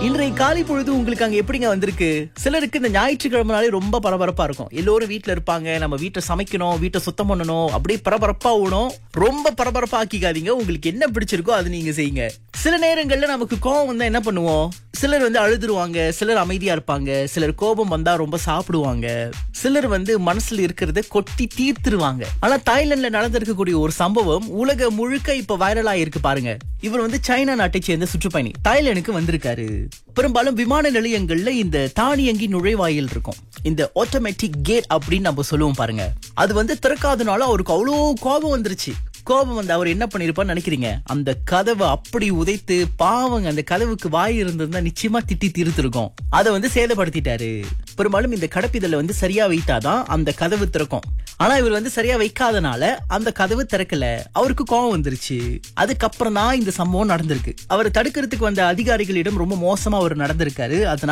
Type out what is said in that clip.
இன்றைய காலை பொழுது உங்களுக்கு அங்க எப்படிங்க வந்திருக்கு சிலருக்கு இந்த ஞாயிற்றுக்கிழமைனாலே ரொம்ப பரபரப்பா இருக்கும் எல்லோரும் வீட்ல இருப்பாங்க நம்ம வீட்டை சமைக்கணும் வீட்டை சுத்தம் பண்ணணும் அப்படியே பரபரப்பா ஓடும் ரொம்ப பரபரப்பா ஆக்கிக்காதீங்க உங்களுக்கு என்ன பிடிச்சிருக்கோ அது நீங்க செய்யுங்க சில நேரங்கள்ல நமக்கு கோபம் வந்தா என்ன பண்ணுவோம் சிலர் வந்து அழுதுருவாங்க சிலர் அமைதியா இருப்பாங்க சிலர் கோபம் வந்தா ரொம்ப சாப்பிடுவாங்க சிலர் வந்து மனசுல இருக்கிறத கொட்டி தீர்த்துருவாங்க ஆனா தாய்லாந்துல நடந்திருக்கக்கூடிய ஒரு சம்பவம் உலக முழுக்க இப்ப வைரலா இருக்கு பாருங்க இவர் வந்து சைனா நாட்டை சேர்ந்த சுற்றுப்பயணி தாய்லாந்துக்கு வந்திருக்காரு பெரும்பாலும் விமான நிலையங்கள்ல இந்த தானியங்கி நுழைவாயில் இருக்கும் இந்த ஆட்டோமேட்டிக் கேட் அப்படின்னு நம்ம சொல்லுவோம் பாருங்க அது வந்து திறக்காதனால அவருக்கு அவ்வளோ கோபம் வந்துருச்சு கோபம் வந்து அவர் என்ன பண்ணிருப்பான்னு நினைக்கிறீங்க அந்த கதவை அப்படி உதைத்து பாவங்க அந்த கதவுக்கு வாய் இருந்திருந்தா நிச்சயமா திட்டி தீர்த்திருக்கும் அதை வந்து சேதப்படுத்திட்டாரு பெரும்பாலும் இந்த கடப்பிதழை வந்து சரியா வைத்தாதான் அந்த கதவு திறக்கும் ஆனா இவர் வந்து சரியா வைக்காதனால அந்த கதவு திறக்கல அவருக்கு கோபம் வந்துருச்சு அதுக்கப்புறம் தான் இந்த சம்பவம் நடந்திருக்கு அவர் தடுக்கிறதுக்கு வந்த அதிகாரிகளிடம் ரொம்ப மோசமா அவர் நடந்திருக்காரு அதனால